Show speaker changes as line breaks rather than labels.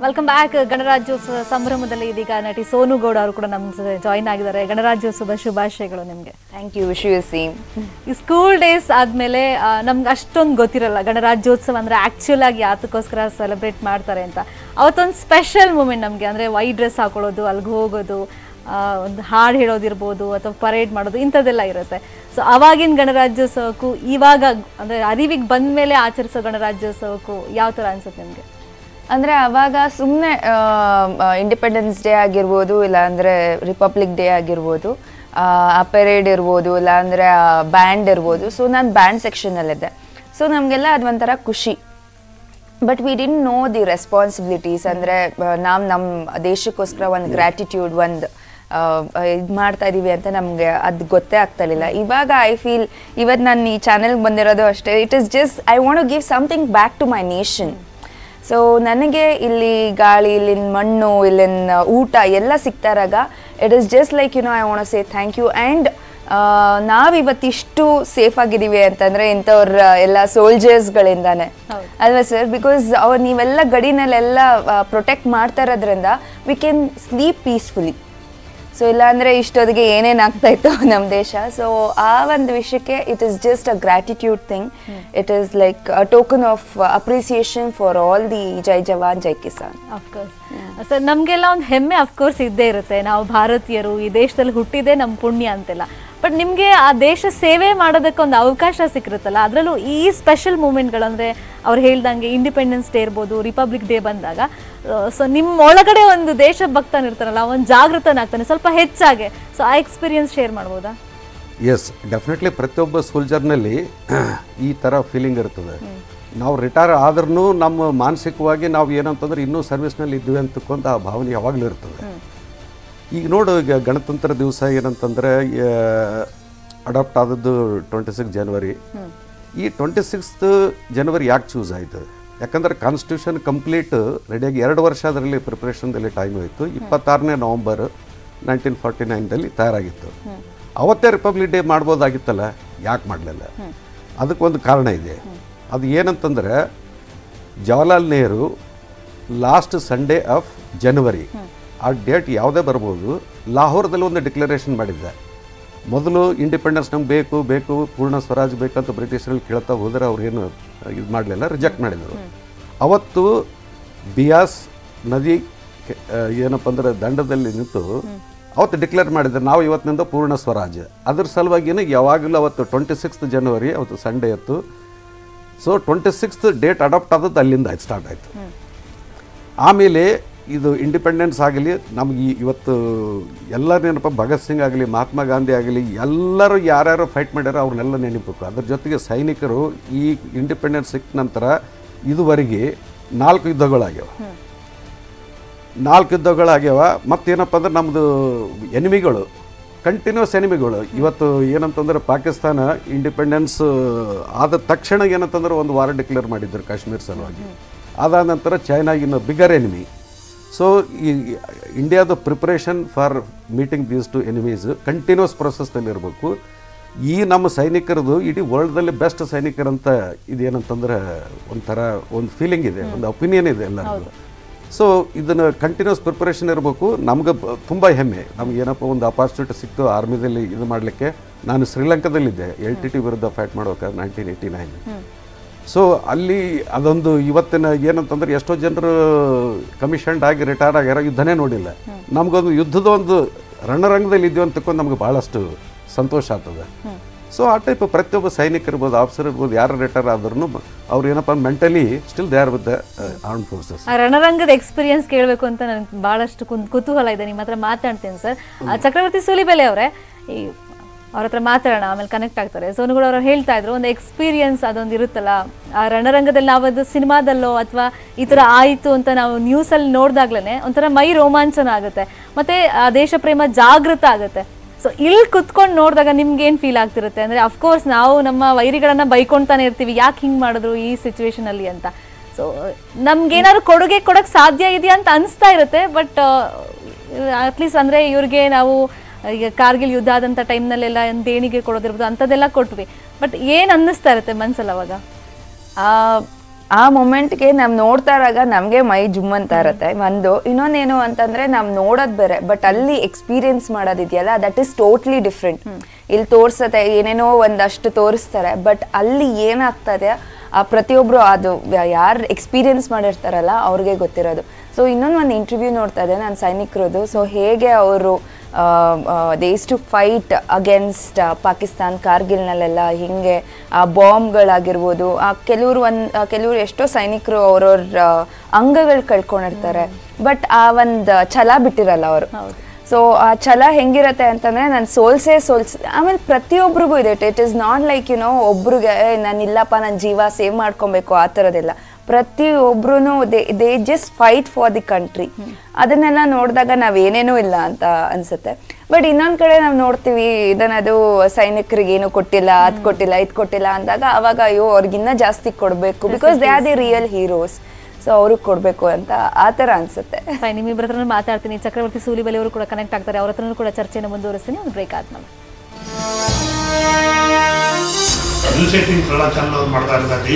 Welcome back ಗಣರಾಜ್ಯೋತ್ಸವ ಸಂಭ್ರಮದಲ್ಲಿ ಇದೀಗ ನಟಿ ಸೋನು ಗೌಡ ಅವರು ಕೂಡ ನಮ್ಮ ಜಾಯಿನ್ ಆಗಿದ್ದಾರೆ ಗಣರಾಜ್ಯೋತ್ಸವದ ಶುಭಾಶಯಗಳು ನಿಮಗೆ
thank you wish you same
ಈ ಸ್ಕೂಲ್ ಡೇಸ್ ಆದ್ಮೇಲೆ ಆ, ನಮ್ಗೆ ಅಷ್ಟೊಂದು ಗೊತ್ತಿರಲ್ಲ ಗಣರಾಜ್ಯೋತ್ಸವ ಅಂದ್ರೆ ಆಕ್ಚುಲ್ ಆಗಿ ಯಾತಕ್ಕೋಸ್ಕರ ಸೆಲೆಬ್ರೇಟ್ ಮಾಡ್ತಾರೆ ಅಂತ ಅವತ್ತೊಂದು ಸ್ಪೆಷಲ್ ಮೂಮೆಂಟ್ ನಮಗೆ ಅಂದ್ರೆ ವೈಟ್ ಡ್ರೆಸ್ ಹಾಕೊಳ್ಳೋದು ಅಲ್ಲಿಗೆ ಹೋಗೋದು ಆ, ಒಂದು ಹಾಡು ಹೇಳೋದಿರ್ಬೋದು ಅಥವಾ ಪರೇಡ್ ಮಾಡೋದು ಇಂಥದ್ದೆಲ್ಲ ಇರುತ್ತೆ ಸೊ ಅವಾಗಿನ ಗಣರಾಜ್ಯೋತ್ಸವಕ್ಕೂ ಇವಾಗ ಅಂದ್ರೆ ಅರಿವಿಗೆ ಬಂದ ಮೇಲೆ ಆಚರಿಸೋ ಗಣರಾಜ್ಯೋತ್ಸವಕ್ಕೂ ಯಾವ ಥರ ಅನ್ಸುತ್ತೆ ನಿಮಗೆ
ಅಂದರೆ ಅವಾಗ ಸುಮ್ಮನೆ ಇಂಡಿಪೆಂಡೆನ್ಸ್ ಡೇ ಆಗಿರ್ಬೋದು ಇಲ್ಲ ಅಂದರೆ ರಿಪಬ್ಲಿಕ್ ಡೇ ಆಗಿರ್ಬೋದು ಆ ಪೆರೇಡ್ ಇರ್ಬೋದು ಇಲ್ಲ ಅಂದರೆ ಬ್ಯಾಂಡ್ ಇರ್ಬೋದು ಸೊ ನಾನು ಬ್ಯಾಂಡ್ ಸೆಕ್ಷನಲ್ಲಿದ್ದೆ ಸೊ ನಮಗೆಲ್ಲ ಅದು ಒಂಥರ ಖುಷಿ but we didn't know the responsibilities ಅಂದರೆ ನಾವು ನಮ್ಮ ದೇಶಕ್ಕೋಸ್ಕರ ಒಂದು ಗ್ರ್ಯಾಟಿಟ್ಯೂಡ್ ಒಂದು ಇದು ಮಾಡ್ತಾ ಇದೀವಿ ಅಂತ ನಮಗೆ ಅದು ಗೊತ್ತೇ ಆಗ್ತಾ ಇರಲಿಲ್ಲ ಇವಾಗ ಐ ಫೀಲ್ ಇವತ್ತು ನಾನು ಈ ಚಾನೆಲ್ಗೆ ಬಂದಿರೋದು ಅಷ್ಟೇ it is just I want to give something back to my nation so ನನಗೆ ಇಲ್ಲಿ ಗಾಳಿ ಇಲ್ಲಿನ ಮಣ್ಣು ಇಲ್ಲಿನ ಊಟ ಎಲ್ಲ ಸಿಗ್ತಾ ಇರಾಗ it is just like you know I want say thank you and ನಾವಿವತ್ತಿಷ್ಟು ಸೇಫ್ ಆಗಿದ್ದೀವಿ ಅಂತಂದರೆ ಇಂಥವ್ರ ಎಲ್ಲ ಸೋಲ್ಜರ್ಸ್ಗಳಿಂದಾನೆ
ಹೌದು.
ಅಲ್ವಾ ಸರ್ ಬಿಕಾಸ್ ಅವ್ರು ನೀವೆಲ್ಲ ಗಡಿನಲ್ಲೆಲ್ಲ ಪ್ರೊಟೆಕ್ಟ್ ಮಾಡ್ತಾ ಇರೋದ್ರಿಂದ we can sleep peacefully so ಇಲ್ಲಾಂದರೆ ಇಷ್ಟೊತ್ತಿಗೆ ಏನೇನು ಆಗ್ತಾ ಇತ್ತು ನಮ್ಮ ದೇಶ ಸೊ ಆ ಒಂದು ವಿಷಯಕ್ಕೆ it is just a gratitude thing it is like a token of appreciation for all the Jai Jawan Jai Kisan
of course sir ನಮಗೆಲ್ಲ ಒಂದು ಹೆಮ್ಮೆ ಅಫ್ಕೋರ್ಸ್ ಇದ್ದೇ ಇರುತ್ತೆ ನಾವು ಭಾರತೀಯರು ಈ ದೇಶದಲ್ಲಿ ಹುಟ್ಟಿದೆ ನಮ್ಮ ಪುಣ್ಯ ಅಂತೆಲ್ಲ ಬಟ್ ನಿಮಗೆ ಆ ದೇಶ ಸೇವೆ ಮಾಡೋದಕ್ಕೆ ಒಂದು ಅವಕಾಶ ಸಿಕ್ಕಿರುತ್ತಲ್ಲ ಅದರಲ್ಲೂ ಈ ಸ್ಪೆಷಲ್ ಮೂಮೆಂಟ್ಗಳು ಅಂದರೆ ಅವ್ರು ಹೇಳ್ದಂಗೆ ಇಂಡಿಪೆಂಡೆನ್ಸ್ ಡೇ ಇರ್ಬೋದು ರಿಪಬ್ಲಿಕ್ ಡೇ ಬಂದಾಗ ಸೊ ನಿಮ್ಮ ಒಳಗಡೆ ಒಂದು ದೇಶಭಕ್ತನ ಇರ್ತಾನಲ್ಲ ಒಂದು ಜಾಗೃತನಾಗ್ತಾನೆ ಸ್ವಲ್ಪ ಹೆಚ್ಚಾಗೆ ಸೊ ಆ ಎಕ್ಸ್ಪೀರಿಯನ್ಸ್ ಶೇರ್ ಮಾಡ್ಬೋದಾ
ಎಸ್ ಡೆಫಿನೆಟ್ಲಿ ಪ್ರತಿಯೊಬ್ಬ ಸೋಲ್ಜರ್ನಲ್ಲಿ ಈ ಥರ ಫೀಲಿಂಗ್ ಇರ್ತದೆ ನಾವು ರಿಟೈರ್ ಆದ್ರೂ ನಮ್ಮ ಮಾನಸಿಕವಾಗಿ ನಾವು ಏನಂತಂದ್ರೆ ಇನ್ನೂ ಸರ್ವಿಸ್ನಲ್ಲಿ ಇದ್ವಿ ಅಂತಕ್ಕೊಂದು ಆ ಭಾವನೆ ಯಾವಾಗಲೂ ಇರ್ತದೆ ಈಗ ನೋಡು ಈಗ ಗಣತಂತ್ರ ದಿವಸ ಏನಂತಂದ್ರೆ ಅಡಾಪ್ಟ್ ಆದದ್ದು ಟ್ವೆಂಟಿ ಸಿಕ್ಸ್ ಜನವರಿ ಈ ಟ್ವೆಂಟಿ ಸಿಕ್ಸ್ತ್ ಜನವರಿ ಯಾಕೆ ಚೂಸ್ ಆಯಿತು ಯಾಕಂದ್ರೆ ಕಾನ್ಸ್ಟಿಟ್ಯೂಷನ್ ಕಂಪ್ಲೀಟ್ ರೆಡಿಯಾಗಿ ಎರಡು ವರ್ಷ ಅದರಲ್ಲಿ ಪ್ರಿಪ್ರೇಷನ್ದಲ್ಲಿ ಟೈಮ್ ಹೋಯಿತು ಇಪ್ಪತ್ತಾರನೇ ನವಂಬರ್ ನೈನ್ಟೀನ್ ಫಾರ್ಟಿ ನೈನ್ದಲ್ಲಿ ತಯಾರಾಗಿತ್ತು ಅವತ್ತೇ ರಿಪಬ್ಲಿಕ್ ಡೇ ಮಾಡ್ಬೋದಾಗಿತ್ತಲ್ಲ ಯಾಕೆ ಮಾಡಲಿಲ್ಲ ಅದಕ್ಕೊಂದು ಕಾರಣ ಇದೆ ಅದು ಏನಂತಂದ್ರೆ Jawaharlal Nehru last Sunday of January ಆ ಡೇಟ್ ಯಾವುದೇ ಬರ್ಬೋದು ಲಾಹೋರದಲ್ಲಿ ಒಂದು ಡಿಕ್ಲರೇಷನ್ ಮಾಡಿದ್ದೆ ಮೊದಲು ಇಂಡಿಪೆಂಡೆನ್ಸ್ ನಮ್ಗೆ ಬೇಕು ಬೇಕು ಪೂರ್ಣ ಸ್ವರಾಜ್ ಬೇಕಂತ ಬ್ರಿಟಿಷರಲ್ಲಿ ಕೇಳ್ತಾ ಹೋದರೆ ಅವ್ರೇನು ಇದು ಮಾಡಲಿಲ್ಲ ರಿಜೆಕ್ಟ್ ಮಾಡಿದರು ಅವತ್ತು ಬಿಯಾಸ್ ನದಿ ಕೆ- ಆ, ಏನಪ್ಪ ಅಂದ್ರೆ ದಂಡದಲ್ಲಿ ನಿಂತು ಅವತ್ತು ಡಿಕ್ಲೇರ್ ಮಾಡಿದ್ರು ನಾವು ಇವತ್ತಿನಿಂದ ಪೂರ್ಣ ಸ್ವರಾಜ್ಯ ಅದ್ರ ಸಲುವಾಗಿನೇ ಯಾವಾಗಲೂ ಅವತ್ತು ಟ್ವೆಂಟಿ ಸಿಕ್ಸ್ತ್ ಜನವರಿ ಅವತ್ತು ಸಂಡೇ ಇತ್ತು so twenty sixth date adopt ಆದದ್ದು ಅಲ್ಲಿಂದ ಆಯ್ತು ಸ್ಟಾರ್ಟ್ ಆಯಿತು ಆಮೇಲೆ ಇದು ಇಂಡಿಪೆಂಡೆನ್ಸ್ ಆಗಲಿ ನಮ್ಗೆ ಈ- ಇವತ್ತು ಎಲ್ಲರೇನಪ್ಪ ಭಗತ್ ಸಿಂಗ್ ಆಗಲಿ ಮಹಾತ್ಮ ಗಾಂಧಿ ಆಗಲಿ ಎಲ್ಲರೂ ಯಾರ್ಯಾರು ಫೈಟ್ ಮಾಡ್ಯಾರೋ ಅವ್ರನ್ನೆಲ್ಲ ನೆನಪಬೇಕು ಅದ್ರ ಜೊತೆಗೆ ಸೈನಿಕರು ಈ ಇಂಡಿಪೆಂಡೆನ್ಸ್ ಸಿಕ್ಕ ನಂತರ ಇದುವರೆಗೆ ನಾಲ್ಕು ಯುದ್ಧಗಳಾಗ್ಯಾವ ನಾಲ್ಕು ಯುದ್ಧಗಳಾಗ್ಯಾವ ಮತ್ತೇನಪ್ಪ ಅಂದ್ರೆ ನಮ್ಮದು ಎನಿಮಿಗಳು ಕಂಟಿನ್ಯೂಸ್ ಎನಿಮಿಗಳು ಇವತ್ತು ಏನಂತಂದ್ರೆ ಪಾಕಿಸ್ತಾನ ಇಂಡಿಪೆಂಡೆನ್ಸ್ ಆದ ತಕ್ಷಣ ಏನಂತಂದ್ರೆ ಒಂದು ವಾರ ಡಿಕ್ಲೇರ್ ಮಾಡಿದ್ರು ಕಾಶ್ಮೀರ್ ಸಲುವಾಗಿ ಅದಾದ ನಂತರ ಚೈನಾ ಇನ್ನು ಬಿಗರ್ ಎನಿಮಿ ಸೊ ಈ ಇಂಡಿಯಾದ preparation for meeting these to enemies continuous ಪ್ರೊಸೆಸ್ನಲ್ಲಿ ಇರಬೇಕು ಈ ನಮ್ಮ ಸೈನಿಕರದು ಇಡೀ ವರ್ಲ್ಡ್ದಲ್ಲಿ ಬೆಸ್ಟ್ ಸೈನಿಕರಂತ ಇದೇನಂತಂದ್ರೆ ಒಂಥರ ಒಂದು ಫೀಲಿಂಗ್ ಇದೆ ಒಂದು ಒಪಿನಿಯನ್ ಇದೆ ಎಲ್ಲರಿಗೂ ಸೊ ಇದನ್ನು ಕಂಟಿನ್ಯೂಸ್ ಪ್ರಿಪರೇಷನ್ ಇರಬೇಕು ನಮ್ಗೆ ಬ- ತುಂಬ ಹೆಮ್ಮೆ ನಮ್ಗೆ ಏನಪ್ಪ ಒಂದು ಅಪಾರ್ಚುನಿಟಿ ಸಿಕ್ತು ಆರ್ಮಿದಲ್ಲಿ ಇದು ಮಾಡಲಿಕ್ಕೆ ನಾನು ಶ್ರೀಲಂಕಾದಲ್ಲಿದ್ದೆ ಎಲ್ ಟಿ ಟಿ ವಿರುದ್ಧ ಫೈಟ್ ಮಾಡ್ಬೇಕಾದ್ರೆ ನೈನ್ಟೀನ್ ಏಯ್ಟಿ ನೈನ್ ಸೊ ಅಲ್ಲಿ ಅದೊಂದು ಇವತ್ತಿನ ಏನಂತಂದ್ರೆ ಎಷ್ಟೋ ಜನರು ಕಮಿಷನ್ಡ್ ಆಗಿ ರಿಟೈರ್ ಆಗ್ಯಾರ ಯುದ್ಧನೇ ನೋಡಿಲ್ಲ ನಮಗೊಂದು ಯುದ್ಧದ ಒಂದು ರಣರಂಗದಲ್ಲಿ ಇದ್ದೀವಿ ಅಂತಕೊಂಡು ನಮ್ಗೆ ಭಾಳಷ್ಟು ಸಂತೋಷ ಆಗ್ತದೆ ಸೊ ಆ ಟೈಪ್ ಪ್ರತಿಯೊಬ್ಬ ಸೈನಿಕ ಇರ್ಬೋದು ಆಫೀಸರ್ ಇರ್ಬೋದು ಯಾರು ರಿಟೈರ್ ಆದ್ರೂ ಅವ್ರು ಏನಪ್ಪ mentally still they are with the arm forces
ಆ ರಣರಂಗದ ಎಕ್ಸ್ಪೀರಿಯನ್ಸ್ ಕೇಳಬೇಕು ಅಂತ ನನಗೆ ಭಾಳಷ್ಟು ಕುನ್- ಕುತೂಹಲ ಇದೆ ನಿಮ್ಮ ಹತ್ರ ಮಾತಾಡ್ತೀನಿ ಸರ್ ಚಕ್ರವರ್ತಿ ಸುಲಿಬೆಲೆ ಅವರೇ ಈ ಅವ್ರ ಹತ್ರ ಮಾತಾಡೋಣ ಆಮೇಲೆ ಕನೆಕ್ಟ್ ಆಗ್ತಾರೆ ಸೋನುಗೌಡ ಅವರು ಹೇಳ್ತಾ ಇದ್ರು ಒಂದು ಎಕ್ಸ್ಪೀರಿಯನ್ಸ್ ಅದೊಂದು ಇರುತ್ತಲ್ಲ ಆ ರಣರಂಗದಲ್ಲಿ ನಾವು ಅದು ಸಿನಿಮಾದಲ್ಲೋ ಅಥವಾ ಈ ಥರ ಆಯಿತು ಅಂತ ನಾವು ನ್ಯೂಸಲ್ಲಿ ನೋಡಿದಾಗ್ಲೇ ಒಂಥರ ಮೈ ರೋಮಾಂಚನ ಆಗುತ್ತೆ ಮತ್ತೆ ಆ ದೇಶ ಪ್ರೇಮ ಜಾಗೃತ ಆಗುತ್ತೆ ಸೊ ಇಲ್ಲಿ ಕುತ್ಕೊಂಡು ನೋಡಿದಾಗ ನಿಮ್ಗೆ ಏನು ಫೀಲ್ ಆಗ್ತಿರುತ್ತೆ ಅಂದರೆ ಅಫ್ಕೋರ್ಸ್ ನಾವು ನಮ್ಮ ವೈರಿಗಳನ್ನ ಬೈಕೊಂತಾನೆ ಇರ್ತೀವಿ ಯಾಕೆ ಹಿಂಗೆ ಮಾಡಿದ್ರು ಈ ಸಿಚುವೇಶನ್ ಅಲ್ಲಿ ಅಂತ ಸೊ ನಮ್ಗೇನಾದ್ರು ಕೊಡುಗೆ ಕೊಡಕ್ ಸಾಧ್ಯ ಇದೆಯಾ ಅಂತ ಅನಿಸ್ತಾ ಇರುತ್ತೆ ಬಟ್ ಅಟ್ಲೀಸ್ಟ್ ಅಂದ್ರೆ ಇವ್ರಿಗೆ ನಾವು ಈಗ ಕಾರ್ಗಿಲ್ ಯುದ್ಧ ಆದಂಥ ಟೈಮ್ನಲ್ಲೆಲ್ಲ ಒಂದು ದೇಣಿಗೆ ಕೊಡೋದಿರ್ಬೋದು ಅಂಥದ್ದೆಲ್ಲ ಕೊಟ್ವಿ ಬಟ್ ಏನು ಅನ್ನಿಸ್ತಾ ಇರುತ್ತೆ ಮನ್ಸಲ್ಲಿ ಅವಾಗ
ಆ ಮೊಮೆಂಟ್ಗೆ ನಾವು ನೋಡ್ತಾ ಇರಾಗ ನಮಗೆ ಮೈ ಜುಮ್ ಅಂತ ಇರುತ್ತೆ ಒಂದು ಇನ್ನೊಂದೇನು ಅಂತಂದ್ರೆ ನಾವು ನೋಡೋದ್ ಬೇರೆ ಬಟ್ ಅಲ್ಲಿ ಎಕ್ಸ್ಪೀರಿಯನ್ಸ್ ಮಾಡೋದಿದೆಯಲ್ಲ ದಟ್ ಇಸ್ ಟೋಟ್ಲಿ ಡಿಫ್ರೆಂಟ್ ಇಲ್ಲಿ ತೋರ್ಸತ್ತೆ ಏನೇನೋ ಒಂದಷ್ಟು ತೋರಿಸ್ತಾರೆ ಬಟ್ ಅಲ್ಲಿ ಏನಾಗ್ತದೆ ಆ ಪ್ರತಿಯೊಬ್ರು ಅದು ಯಾರು ಎಕ್ಸ್ಪೀರಿಯನ್ಸ್ ಮಾಡಿರ್ತಾರಲ್ಲ ಅವ್ರಿಗೆ ಗೊತ್ತಿರೋದು ಸೊ ಇನ್ನೊಂದು ಒಂದು ಇಂಟರ್ವ್ಯೂ ನೋಡ್ತಾ ಇದ್ದೆ ನಾನು ಸೈನಿಕರದು ಸೊ ಹೇಗೆ ಅವರು these to fight against Pakistan ಕಾರ್ಗಿಲ್ನಲ್ಲೆಲ್ಲ ಹಿಂಗೆ ಆ ಬಾಂಬ್ಗಳಾಗಿರ್ಬೋದು ಆ ಕೆಲವರು ಒಂದು ಕೆಲವರು ಎಷ್ಟೋ ಸೈನಿಕರು ಅವ್ರವ್ರ ಅಂಗಗಳು ಕಳ್ಕೊಂಡಿರ್ತಾರೆ ಬಟ್ ಆ ಒಂದು ಛಲ ಬಿಟ್ಟಿರಲ್ಲ ಅವರು ಸೊ ಆ ಛಲ ಹೆಂಗಿರತ್ತೆ ಅಂತಂದ್ರೆ ನಾನು ಸೋಲ್ಸೇ ಸೋಲ್ಸ್ ಆಮೇಲೆ ಪ್ರತಿಯೊಬ್ಬರಿಗೂ ಇದೆ it is not like you know ಒಬ್ರಿಗೆ ನಾನು ಇಲ್ಲಪ್ಪ ನನ್ನ ಜೀವ ಸೇವ್ ಮಾಡ್ಕೊಬೇಕು ಆ ಥರದಿಲ್ಲ ಪ್ರತಿಯೊಬ್ರು they they just fight for the country ಅದನ್ನೆಲ್ಲ ನೋಡಿದಾಗ ನಾವೇನೇನೂ ಇಲ್ಲ ಅಂತ ಅನ್ಸುತ್ತೆ ಬಟ್ ಇನ್ನೊಂದ್ ಕಡೆ ನಾವು ನೋಡ್ತೀವಿ ಇದನ್ನದು ಸೈನಿಕರಿಗೆ ಏನು ಕೊಟ್ಟಿಲ್ಲ ಅದ್ ಕೊಟ್ಟಿಲ್ಲ ಇದ್ ಕೊಟ್ಟಿಲ್ಲ ಅಂದಾಗ ಅವಾಗ ಅಯ್ಯೋ ಅವ್ರಿಗಿನ್ನ ಜಾಸ್ತಿ ಕೊಡಬೇಕು because they are the real heroes so ಅವ್ರಿಗೆ ಕೊಡಬೇಕು ಅಂತ ಆ ಥರ ಅನ್ಸುತ್ತೆ
ಫೈನ್ ನಿಮ್ಮಿಬ್ಬರ ಹತ್ರನೂ ಮಾತಾಡ್ತೀನಿ ಚಕ್ರವರ್ತಿ ಸೂಲಿಬೆಲೆ ಅವರು ಕೂಡ ಕನೆಕ್ಟ್ ಆಗ್ತಾರೆ ಅವ್ರ ಹತ್ರನೂ ಕೂಡ ಚರ್ಚೆನ ಮುಂದುವರಿಸ್ತೀನಿ ಒಂದು ಬ್ರೇಕ್ ಆದ್ಮೇಲೆ
ನ್ಯೂಸ್ ಏಟಿನ್ ಕನ್ನಡ ಚಾನಲ್ ಅವ್ರು ಮಾಡ್ತಾ ಇರೋದಾಗ್ಲಿ